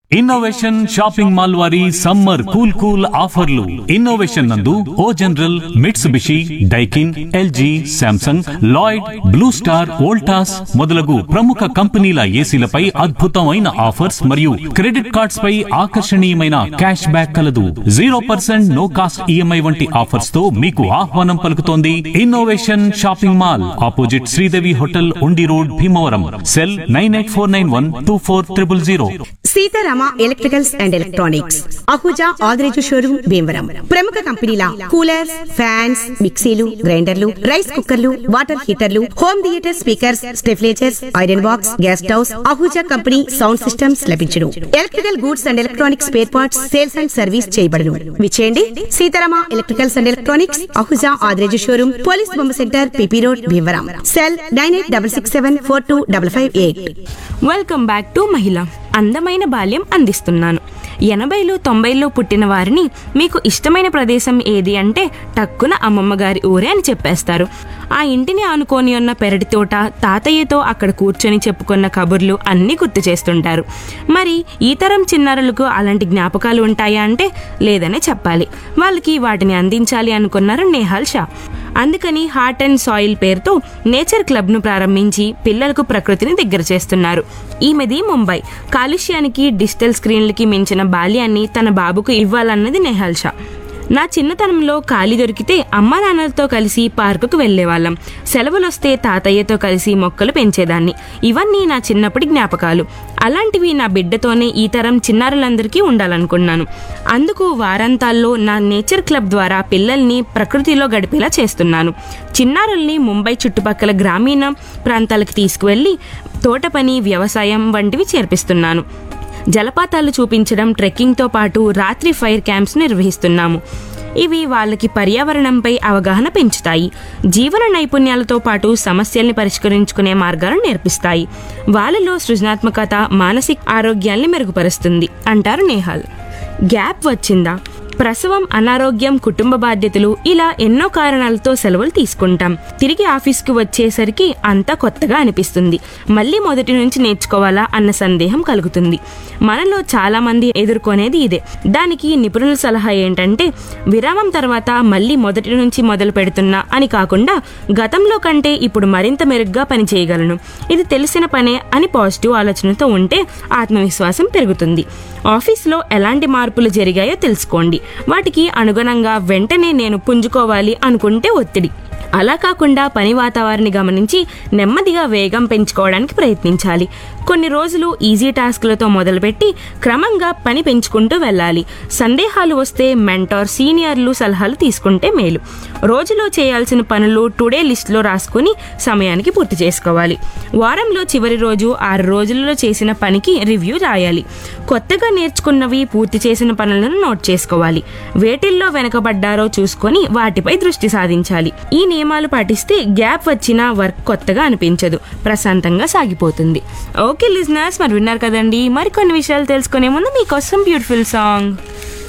innovation shopping mall వారి summer cool cool ఆఫర్లు innovation నందు O general Mitsubishi Daikin LG Samsung Lloyd Blue Star Voltas మొదలగు ప్రముఖ కంపెనీల ఏసీలపై అద్భుతమైన ఆఫర్స్ మరియు క్రెడిట్ కార్డ్స్ పై ఆకర్షణీయమైన క్యాష్ బ్యాక్ కలదు zero percent no cost EMI వంటి ఆఫర్స్ తో మీకు ఆహ్వానం పలుకుతోంది innovation shopping mall opposite Sridevi hotel Undi road Bhimavaram cell nine eight four nine one two four triple zero Seetharama electricals and electronics Ahuja Adireju showroom Bhimavaram ప్రముఖ కంపెనీల కూలర్స్ ఫ్యాన్స్ మిక్సీలు గ్రైండర్లు రైస్ కుక్కర్లు వాటర్ హీటర్లు హోమ్ థియేటర్ స్పీకర్స్ స్టెఫ్లేచర్స్ iron box gas stoves Ahuja company sound systems లభించును electrical goods and electronics spare parts sales and service చేయబడును విచేయండి Seetharama electricals and electronics Ahuja Adireju showroom police బొమ్మ centre PP road Bhimavaram cell nine eight double six seven four two double five eight welcome back to మహిళ అందమైన బాల్యం అందిస్తున్నాను ఎనభైలు తొంభైలో పుట్టిన వారిని మీకు ఇష్టమైన ప్రదేశం ఏది అంటే టక్కున అమ్మమ్మ గారి ఊరే అని చెప్పేస్తారు ఆ ఇంటిని ఆనుకొని ఉన్న పెరటి తోట తాతయ్యతో అక్కడ కూర్చొని చెప్పుకున్న కబుర్లు అన్నీ గుర్తు చేస్తుంటారు మరి ఈ తరం చిన్నారులకు అలాంటి జ్ఞాపకాలు ఉంటాయా అంటే లేదనే చెప్పాలి వాళ్ళకి వాటిని అందించాలి అనుకున్నారు నేహాల్ షా అందుకని హార్ట్ అండ్ సాయిల్ పేరుతో నేచర్ క్లబ్ను ప్రారంభించి పిల్లలకు ప్రకృతిని దగ్గర చేస్తున్నారు ఈమెది ముంబై కాలుష్యానికి డిజిటల్ స్క్రీన్లకి మించిన బాల్యాన్ని తన బాబుకు ఇవ్వాలన్నది నెహాల్ షా నా చిన్నతనంలో ఖాళీ దొరికితే అమ్మా నాన్నలతో కలిసి పార్కుకు వెళ్లేవాళ్ళం సెలవులొస్తే తాతయ్యతో కలిసి మొక్కలు పెంచేదాన్ని ఇవన్నీ నా చిన్నప్పటి జ్ఞాపకాలు అలాంటివి నా బిడ్డతోనే ఈ తరం చిన్నారులందరికీ ఉండాలనుకున్నాను అందుకు వారాంతాల్లో నా నేచర్ క్లబ్ ద్వారా పిల్లల్ని ప్రకృతిలో గడిపేలా చేస్తున్నాను చిన్నారుల్ని ముంబై చుట్టుపక్కల గ్రామీణ ప్రాంతాలకు తీసుకువెళ్ళి తోట పని వ్యవసాయం వంటివి చేర్పిస్తున్నాను జలపాతాలు చూపించడం ట్రెక్కింగ్తో పాటు రాత్రి ఫైర్ క్యాంప్స్ నిర్వహిస్తున్నాము ఇవి వాళ్ళకి పర్యావరణంపై అవగాహన పెంచుతాయి జీవన నైపుణ్యాలతో పాటు సమస్యల్ని పరిష్కరించుకునే మార్గాలను నేర్పిస్తాయి వాళ్ళలో సృజనాత్మకత మానసిక ఆరోగ్యాల్ని మెరుగుపరుస్తుంది అంటారు నేహాల్ గ్యాప్ వచ్చిందా ప్రసవం అనారోగ్యం కుటుంబ బాధ్యతలు ఇలా ఎన్నో కారణాలతో సెలవులు తీసుకుంటాం తిరిగి ఆఫీస్కి వచ్చేసరికి అంతా కొత్తగా అనిపిస్తుంది మళ్ళీ మొదటి నుంచి నేర్చుకోవాలా అన్న సందేహం కలుగుతుంది మనలో చాలా మంది ఎదుర్కొనేది ఇదే దానికి నిపుణుల సలహా ఏంటంటే విరామం తర్వాత మళ్ళీ మొదటి నుంచి మొదలు పెడుతున్నా అని కాకుండా గతంలో కంటే ఇప్పుడు మరింత మెరుగ్గా పని చేయగలను ఇది తెలిసిన పనే అని పాజిటివ్ ఆలోచనతో ఉంటే ఆత్మవిశ్వాసం పెరుగుతుంది ఆఫీస్లో ఎలాంటి మార్పులు జరిగాయో తెలుసుకోండి వాటికి అనుగుణంగా వెంటనే నేను పుంజుకోవాలి అనుకుంటే ఒత్తిడి అలా కాకుండా పని వాతావరణాన్ని గమనించి నెమ్మదిగా వేగం పెంచుకోవడానికి ప్రయత్నించాలి కొన్ని రోజులు ఈజీ టాస్క్లతో మొదలుపెట్టి క్రమంగా పని పెంచుకుంటూ వెళ్ళాలి సందేహాలు వస్తే మెంటార్ సీనియర్లు సలహాలు తీసుకుంటే మేలు రోజులో చేయాల్సిన పనులు టుడే లిస్ట్లో రాసుకుని సమయానికి పూర్తి చేసుకోవాలి వారంలో చివరి రోజు ఆరు రోజులలో చేసిన పనికి రివ్యూ రాయాలి కొత్తగా నేర్చుకున్నవి పూర్తి చేసిన పనులను నోట్ చేసుకోవాలి వేటిల్లో వెనకబడ్డారో చూసుకొని వాటిపై దృష్టి సాధించాలి ఈ నియమాలు పాటిస్తే గ్యాప్ వచ్చినా వర్క్ కొత్తగా అనిపించదు ప్రశాంతంగా సాగిపోతుంది ఓకే లిజనర్స్ మరి విన్నారు కదండి మరికొన్ని విషయాలు తెలుసుకునే ముందు మీకోసం బ్యూటిఫుల్ సాంగ్